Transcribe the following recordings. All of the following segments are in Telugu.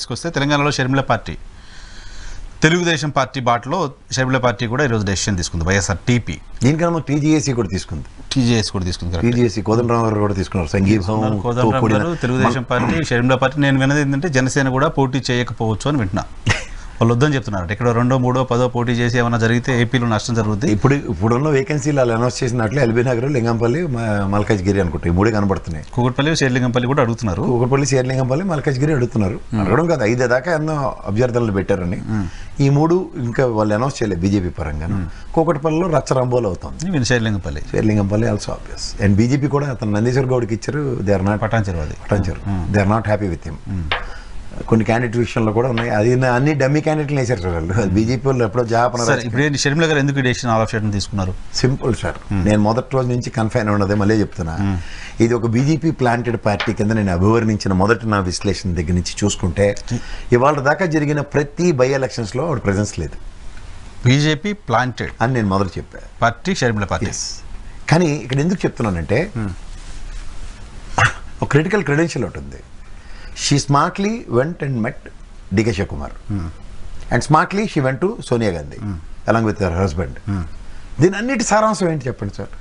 తీసుకొస్తే తెలంగాణలో షర్మిల పార్టీ తెలుగుదేశం పార్టీ బాటలో షర్మిల పార్టీ కూడా ఈరోజు డెసిషన్ తీసుకుంది వైఎస్ఆర్ టీపీ దీనికన్నా టీజీఏసీ కూడా తీసుకుంది టీజేఎస్ కూడా తీసుకుంది correct. టీజీఏసీ కోదండరావు గారు కూడా తీసుకున్నారు సంగీతం కోదండరాం గారు తెలుగుదేశం పార్టీ షర్మిల పార్టీ నేను విన్నది ఏంటంటే జనసేన కూడా పోటీ చేయకపోవచ్చు అని వింటున్నా వాళ్ళు వద్దని చెప్తున్నారు ఇక్కడ రెండో మూడో పదో పోటీ చేసి ఏమైనా జరిగితే ఏపీలో నష్టం జరుగుద్ది ఇప్పుడు ఇప్పుడున్న వేకెన్సీలు వాళ్ళు అనౌన్స్ చేసినట్లు ఎల్బీ నగర్ లింగంపల్లి మ- మల్కాజ్గిరి అనుకుంటా ఈ మూడే కనబడుతున్నాయి కూకట్పల్లి షేర్లింగంపల్లి కూడా అడుగుతున్నారు కూకట్పల్లి శేర్లింగంపల్లి మల్కాజ్గిరి అడుగుతున్నారు అడగడం కాదు ఐదు దాకా ఎన్నో అభ్యర్థులను పెట్టారని ఈ మూడు ఇంకా వాళ్ళు అనౌన్స్ చేయలేదు బీజేపీ పరంగా కూకట్పల్లిలో రచ్చరంబోలు అవుతుంది వీళ్ళు Serilingampally Serilingampally also obvious and BJP కూడా అతను నందీశ్వర్ గౌడ్కి ఇచ్చారు దే ఆర్ నాట్ పటాన్చెరు అది Patancheru they are not happy with him కొన్ని క్యాండిడేట్ విషయంలో కూడా ఉన్నాయి అది నా- అన్ని డమ్మీ క్యాండిడేట్లు వేసారు సార్ వాళ్ళు బీజేపీ వాళ్ళు ఎప్పుడో జాపన సరే ఇప్పుడు ఏంటి షర్మిల గారు ఎందుకు డెసిషన్ ఆల్ ఆఫ్ షర్ట్ తీసుకున్నారు సింపుల్ సార్ నేను మొదటి రోజు నుంచి కన్ఫైన్ ఉన్నదే మళ్ళీ చెప్తున్నా ఇది ఒక బీజేపీ ప్లాంటెడ్ పార్టీ కింద నేను అభివర్ణించిన మొదటి నా విశ్లేషణ దగ్గర నుంచి చూసుకుంటే ఇవాళ దాకా జరిగిన ప్రతి బై ఎలక్షన్స్లో ఆవిడ ప్రెజెన్స్ లేదు బీజేపీ ప్లాంటెడ్ అని నేను మొదలు చెప్పా పార్టీ షర్మిల పార్టీ ఎస్ కానీ ఇక్కడ ఎందుకు చెప్తున్నానంటే ఒక క్రిటికల్ క్రెడెన్షియల్ ఉంటుంది she smartly went and met DK Shivakumar and smartly she went to Sonia Gandhi along with her husband దీని అన్నిటి సారాంశం ఏంటి చెప్పండి సార్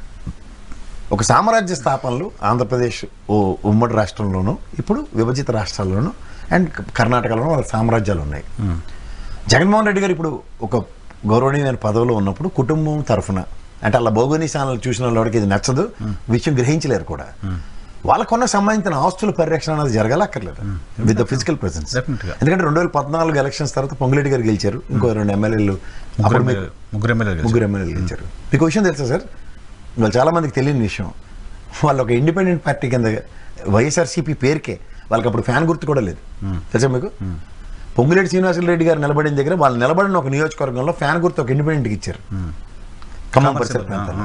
ఒక సామ్రాజ్య స్థాపనలు ఆంధ్రప్రదేశ్ ఓ ఉమ్మడి రాష్ట్రంలోనూ ఇప్పుడు విభజిత రాష్ట్రాల్లోనూ అండ్ కర్ణాటకలోనూ వాళ్ళ సామ్రాజ్యాలు ఉన్నాయి జగన్మోహన్ రెడ్డి గారు ఇప్పుడు ఒక గౌరవనీయమైన పదవిలో ఉన్నప్పుడు కుటుంబం తరఫున అంటే అలా భౌగోళిక స్థానాలు చూసిన వాళ్ళకి ఇది నచ్చదు విషయం గ్రహించలేరు కూడా వాళ్ళకున్న సంబంధించిన ఆస్తుల పరిరక్షణ అనేది జరగాలక్కర్లేదు with the physical presence Definitely గా. ఎందుకంటే రెండు వేల పద్నాలుగు ఎలక్షన్స్ తర్వాత పొంగులేటి గారు గెలిచారు ఇంకో రెండు ఎమ్మెల్యేలు అప్పుడు మీకు ముగ్గురు ఎమ్మెల్యేలు ముగ్గురు ఎమ్మెల్యేలు గెలిచారు మీకు విషయం తెలుసా సార్ వాళ్ళు చాలా మందికి తెలియని విషయం వాళ్ళు ఒక ఇండిపెండెంట్ పార్టీ కింద వైఎస్ఆర్సీపీ పేరుకే వాళ్ళకి అప్పుడు ఫ్యాన్ గుర్తు కూడా లేదు తెలుసా మీకు పొంగులేటి శ్రీనివాసులు రెడ్డి గారు నిలబడిన దగ్గర వాళ్ళు నిలబడిన ఒక నియోజకవర్గంలో ఫ్యాన్ గుర్తు ఒక ఇండిపెండెంట్కి ఇచ్చారు ఖమ్మం పరిసర ప్రాంతాల్లో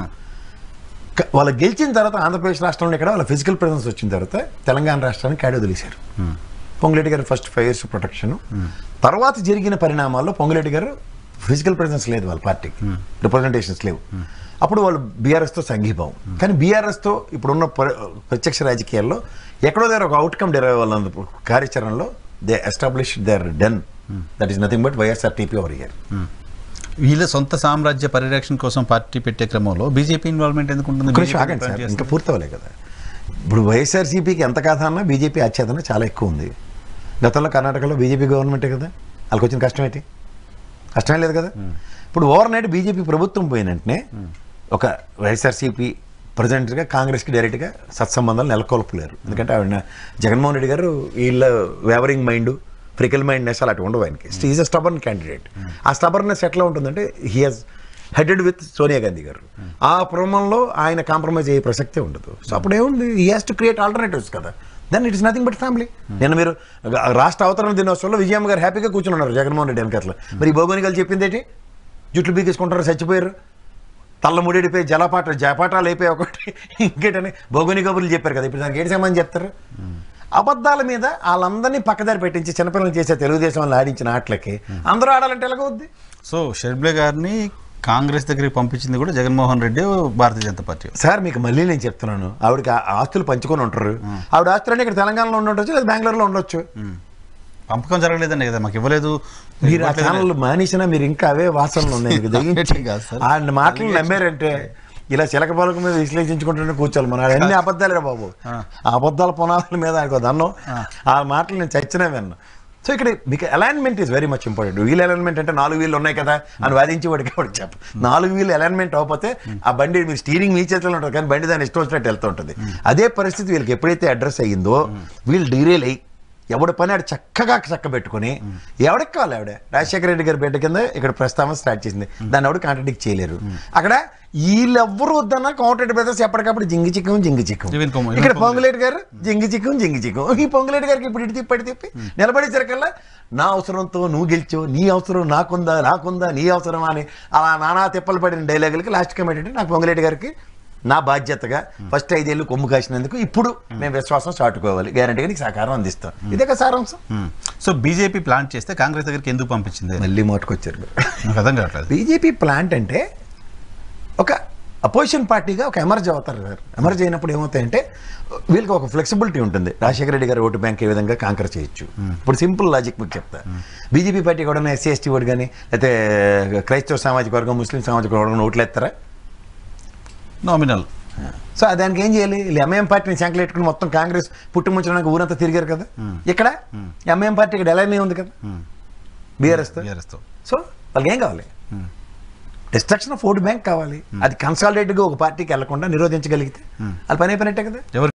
క- వాళ్ళు గెలిచిన తర్వాత ఆంధ్రప్రదేశ్ రాష్ట్రంలో ఇక్కడ వాళ్ళ ఫిజికల్ ప్రెసెన్స్ వచ్చిన తర్వాత తెలంగాణ రాష్ట్రానికి క్యాడో వదిలేశారు పొంగులేటి గారు ఫస్ట్ ఫైవ్ ఇయర్స్ ప్రొటెక్షన్ తర్వాత జరిగిన పరిణామాల్లో పొంగులేటి గారు ఫిజికల్ ప్రెసెన్స్ లేదు వాళ్ళ పార్టీకి రిప్రజెంటేషన్స్ లేవు అప్పుడు వాళ్ళు బీఆర్ఎస్తో సంఘీభావం కానీ బీఆర్ఎస్తో ఇప్పుడున్న ప్ర- ప్రత్యక్ష రాజకీయాల్లో ఎక్కడో దగ్గర ఒక అవుట్కమ్ డెరైవ్ వాళ్ళ కార్యాచరణలో they establish there then that is nothing but YSR TP over year వీళ్ళ సొంత సామ్రాజ్య పరిరక్షణ కోసం పార్టీ పెట్టే క్రమంలో బీజేపీ ఇన్వాల్వ్మెంట్ ఎందుకు ఉంటుంది కొంచెం BJP ఆగండి సార్ పార్టీ ఇంకా పూర్తవలే కదా ఇప్పుడు వైఎస్ఆర్సీపీకి ఎంత కథ అన్నా బీజేపీ అత్యాదన చాలా ఎక్కువ ఉంది గతంలో కర్ణాటకలో బీజేపీ గవర్నమెంటే కదా వాళ్ళకి వచ్చిన కష్టం ఏంటి కష్టమే లేదు కదా ఇప్పుడు ఓవర్ నైట్ బీజేపీ ప్రభుత్వం పోయిన వెంటనే ఒక వైఎస్ఆర్సీపీ ప్రజెంట్గా కాంగ్రెస్కి డైరెక్ట్గా సత్సంబంధాలు నెలకొల్పలేరు ఎందుకంటే ఆవిడ జగన్మోహన్ రెడ్డి గారు వీళ్ళ వేవరింగ్ మైండ్ ఫ్రికల్ మైండ్నెస్ అలాంటి ఉండవు ఆయనకి ఈజ్ అ స్టబర్న్ క్యాండిడేట్ ఆ స్టబర్నెస్ ఎట్లా ఉంటుందంటే he has headed with Sonia Gandhi garu ఆ క్రమంలో ఆయన కాంప్రమైజ్ అయ్యే ప్రసక్తే ఉండదు సో అప్పుడు ఏముంది he has to create alternatives కదా then it is nothing but family నేను మీరు రాష్ట్ర అవతరణ దినోత్సవంలో విజయమ్మ గారు హ్యాపీగా కూర్చుని ఉన్నారు జగన్మోహన్ రెడ్డి వెనకట్ల మరి ఈ భౌగోళికలు చెప్పింది ఏంటి జుట్లు బీకేసుకుంటారు చచ్చిపోయారు తల్ల ముడిడిపోయి జలపాట జపాటాలు అయిపోయి ఒకటి ఇంకేటని భౌగోళిక కబుర్లు చెప్పారు కదా ఇప్పుడు దానికి ఏంటి సంబంధం చెప్తారు అబద్ధాల మీద వాళ్ళందరినీ పక్కదారి పెట్టించి చిన్నపిల్లలు చేసే తెలుగుదేశం వాళ్ళు ఆడించిన ఆటలకి అందరూ ఆడాలంటే ఎలాగవుద్ది సో షర్మిల గారిని కాంగ్రెస్ దగ్గరికి పంపించింది కూడా జగన్మోహన్ రెడ్డి భారతీయ జనతా పార్టీ సార్ మీకు మళ్ళీ నేను చెప్తున్నాను ఆవిడకి ఆ ఆస్తులు పంచుకొని ఉంటారు ఆవిడ ఆస్తులన్నీ ఇక్కడ తెలంగాణలో ఉండొచ్చు లేదా బెంగళూరులో ఉండొచ్చు పంపకం జరగలేదండి కదా మాకు ఇవ్వలేదు మీరు ఆ ఛానల్ మానేసినా మీరు ఇంకా అవే వాసనలు ఉన్నాయి మీకు దయించి. Allegation కాదు సార్. ఆయన మాటలు నమ్మారంటే ఇలా చిలక పలక మీద విశ్లేషించుకుంటూనే కూర్చోాలి మన అన్ని అబద్ధాలే బాబు ఆ అబద్ధాల పునాదుల మీద ఆయనకు దన్నం ఆ మాటలు నేను చచ్చినా విన్నా సో ఇక్కడ మీకు alignment is very much important wheel alignment అంటే నాలుగు వీళ్ళు ఉన్నాయి కదా అని వాదించి వాడికి వాడికి చెప్ప నాలుగు వీళ్ళు అలైన్మెంట్ అవ్వకపోతే ఆ బండి మీరు స్టీరింగ్ మీ చేతిలో ఉంటుంది కానీ బండి దాన్ని ఇష్టం వచ్చినట్టు వెళ్తూ ఉంటుంది అదే పరిస్థితి వీళ్ళకి ఎప్పుడైతే అడ్రస్ అయ్యిందో వీళ్ళు డీరేల్ అయ్యి ఎవడి పని ఆడు చక్కగా చక్క పెట్టుకుని ఎవడికి కావాలి ఆవిడ రాజశేఖర రెడ్డి గారి బిడ్డ కింద ఇక్కడ ప్రస్తావన స్టార్ట్ చేసింది దాన్ని ఎవడు కాంట్రడిక్ట్ చేయలేరు అక్కడ వీళ్ళెవ్వరు వద్దన్నా కాంట్రాక్ట్ బ్రదర్స్ ఎప్పటికప్పుడు జింగి చిక్కం జింగి చిక్కం ఈవెన్ కొమ్ము- ఇక్కడ ఈవెన్ పొంగులేటి గారు జింగి చిక్కం జింగి చిక్కం ఈ పొంగులేటి గారికి ఇప్పుడు ఇటు తిప్పి అటు తిప్పి నిలబడేసరికల్లా నా అవసరంతో నువ్వు గెలిచావు నీ అవసరం నాకుందా నాకుందా నీ అవసరం అని అలా నానా తిప్పలు పడిన డైలాగులకి లాస్ట్ కమిటీ నాకు పొంగులేటి గారికి నా బాధ్యతగా ఫస్ట్ ఐదేళ్ళు కొమ్ము కాసినందుకు ఇప్పుడు మేము విశ్వాసం చాటుకోవాలి గ్యారంటీగా నీకు సహకారం అందిస్తాం ఇదే కదా సారాంశం సో బీజేపీ ప్లాన్ చేస్తే కాంగ్రెస్ దగ్గరికి ఎందుకు పంపించింది మళ్ళీ మాటకొచ్చారు నాకు అర్థం కావట్లేదు బీజేపీ ప్లాంట్ అంటే ఒక అపోజిషన్ పార్టీగా ఒక ఎమర్జ్ అవుతారు సార్ ఎమర్జ్ అయినప్పుడు ఏమవుతాయంటే వీళ్ళకి ఒక ఫ్లెక్సిబిలిటీ ఉంటుంది రాజశేఖర రెడ్డి గారి ఓటు బ్యాంక్ ఏ విధంగా కాంకర్ చేయొచ్చు ఇప్పుడు సింపుల్ లాజిక్ మీకు చెప్తా బీజేపీ పార్టీ కూడా ఎస్సీ ఎస్టీ ఓటు కానీ లేకపోతే క్రైస్తవ సామాజిక వర్గం ముస్లిం సామాజిక వర్గం ఓట్లు ఎత్తారా నామినల్ సో దానికి ఏం చేయాలి వీళ్ళు ఎంఐఎం పార్టీని శంకలు పెట్టుకుని మొత్తం కాంగ్రెస్ పుట్టుముంచడానికి ఊరంతా తిరిగారు కదా ఇక్కడ ఎంఐఎం పార్టీ ఇక్కడ ఎలానే ఉంది కదా బీఆర్ఎస్తో బీఆర్ఎస్తో సో వాళ్ళకి ఏం కావాలి డిస్ట్రక్షన్ ఆఫ్ ఓటు బ్యాంక్ కావాలి అది కన్సాలిడేట్గా ఒక పార్టీకి వెళ్లకుండా నిరోధించగలిగితే అది పని అయిపోయినట్టే కదా ఎవరు